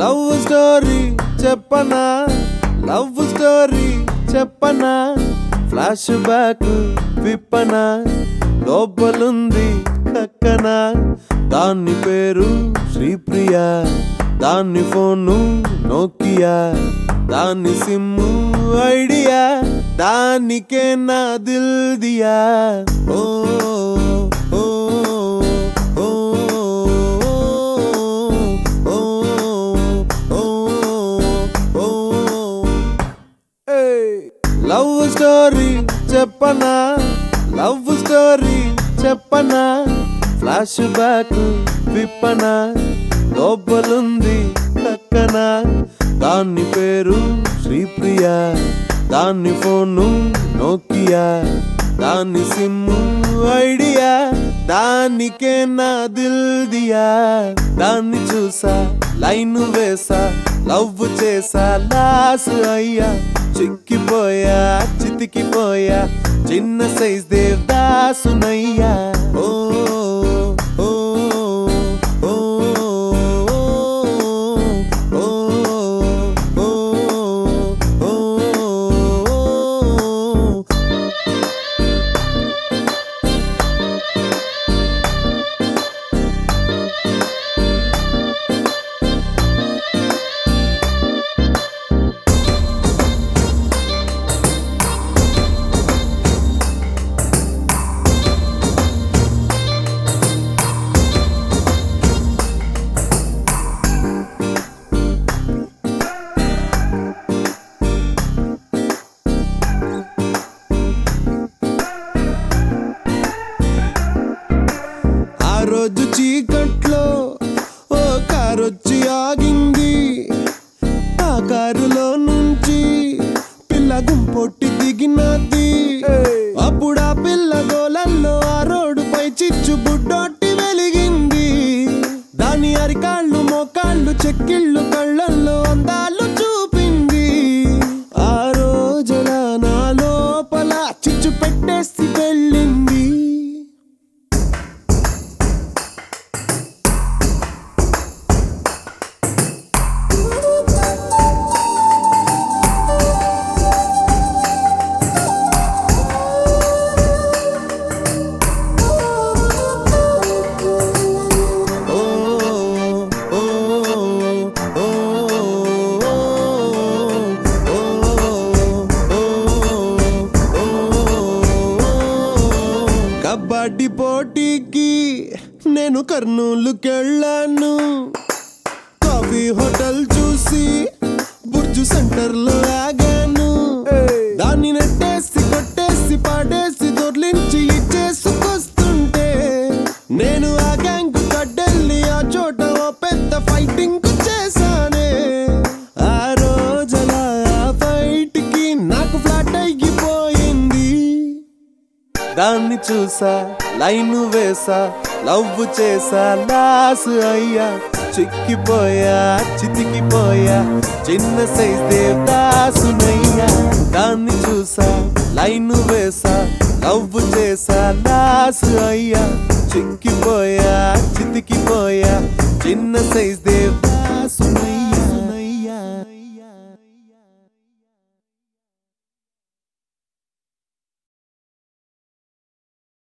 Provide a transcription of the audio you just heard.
love story చెప్పనా love story చెప్పనా flashback విప్పనా లోపలుంది కక్కన దాని పేరు శ్రీప్రియ దాని ఫోను నోకియా దాని సిమ్ము ఐడియా దానికే నా దిల్ దియా ఓ ఓ ఓ ఓ ఓ ఓ లవ్ స్టోరీ చెప్పనా లవ్ స్టోరీ చెప్పనా ఫ్లాష్ బ్యాక్ విప్పనా లోపలుంది కక్కన దాని పేరు శ్రీప్రియ దాని ఫోను నోకియా దాని సిమ్ము ఐడియా దానికే నా దిల్ దియా దాన్ని చూసా లైన్ వేసా లవ్ చేసా లాస్ అయ్యా చిక్కిపోయా చితికిపోయా చిన్న సైజ్ దేవదాసునయ్యా ఓ ఓ ఓ ఓ ఓ ఓ ఆ రోజు చీకట్లో ఓ కారొచ్చి ఆగింది ఆ కారులో నుంచి పిల్ల గుంపొట్టి దిగినది అప్పుడు ఆ పిల్ల గోలల్లో ఆ రోడ్డుపై చిచ్చు బుడ్డొట్టి వెలిగింది దాని అరికాళ్ళు మోకాళ్ళు చెక్కిళ్ళు కళ్ళల్లో అందాలు చూపింది ఆ రోజుల నా లోపల చిచ్చు పెట్టేసి వెళ్ళింది ఓ ఓ ఓ కబడ్డీ పోటీకి నేను కర్నూలుకెళ్ళాను కాఫీ హోటల్ చూసి బుర్జు సెంటర్ లో ఆగాను దాన్ని నెట్టేసి కొట్టేసి పాడేసి దొర్లించి ఇచ్చేసుకొస్తుంటే నేను ఆ గ్యాంగ్ కడ్డెల్ని ఆ చోట ఓ పెద్ద ఫైటింగ్ చేశానే ఆ రోజుల ఆ ఫైట్ కి నాకు ఫ్లాట్ అయిపోయింది దాన్ని చూసా లైన్ వేసా లవ్ చేసా లాస్ అయ్యా చిక్కిపోయా చితికిపోయా చిన్న సైజ్ దేవదాసునయ్యా దాన్ని చూసా లైన్ వేసా లవ్ చేసా లాస్ అయ్యా చిక్కిపోయా చితికిపోయా చిన్న సైజ్ దేవదాసు